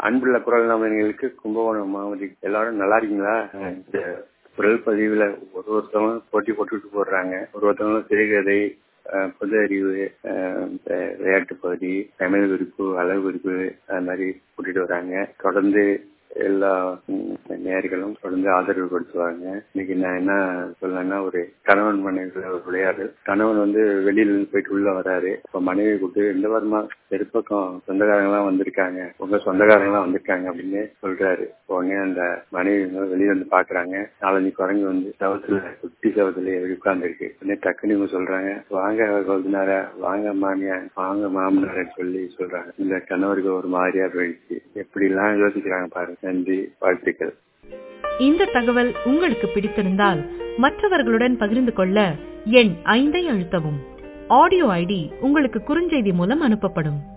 அன்புள்ள குரல் நபர்களுக்கு கும்பகோணம் மாவட்டம் எல்லாரும் நல்லா இருக்கீங்களா இந்த குரல் பதிவுல ஒரு ஒருத்தவங்க போட்டி போட்டுட்டு போடுறாங்க ஒரு ஒருத்தவங்க சிறுகதை அஹ், பொது அறிவு அஹ், இந்த விளையாட்டு பகுதி தமிழ் குறிப்பு அளவு குறிப்பு அது மாதிரி கூட்டிட்டு வராங்க தொடர்ந்து எல்லா ம், நேயர்களும் தொடர்ந்து ஆதரவு கொடுத்துவாங்க இன்னைக்கு நான் என்ன சொல்லணும்னா ஒரு கணவன் மனைவி ஒரு விளையாடு கணவன் வந்து வெளியில இருந்து போயிட்டு உள்ள வராரு இப்ப மனைவி கூப்பிட்டு இந்த வாரமா தெருப்பக்கம் சொந்தக்காரங்க எல்லாம் வந்திருக்காங்க உங்க சொந்தக்காரங்க எல்லாம் வந்திருக்காங்க அப்படின்னு சொல்றாரு உடனே அந்த மனைவி வந்து வெளியில வந்து பாக்குறாங்க நாலஞ்சு குரங்கு வந்து சவத்துல குட்டி சவத்துல உட்கார்ந்து இருக்கு உடனே டக்குன்னு இவங்க சொல்றாங்க வாங்க கொழுந்தினார வாங்க மாமியா வாங்க மாமனார சொல்லி சொல்றாங்க இந்த கணவருக்கு ஒரு மாதிரியா போயிடுச்சு எப்படி எல்லாம் யோசிக்கிறாங்க பாருங்க நன்றி வாழ்த்துக்கள் இந்த தகவல் உங்களுக்கு பிடித்திருந்தால் மற்றவர்களுடன் பகிர்ந்து கொள்ள எண் ஐந்தை அழுத்தவும் ஆடியோ ஐடி உங்களுக்கு குறுஞ்செய்தி மூலம் அனுப்பப்படும்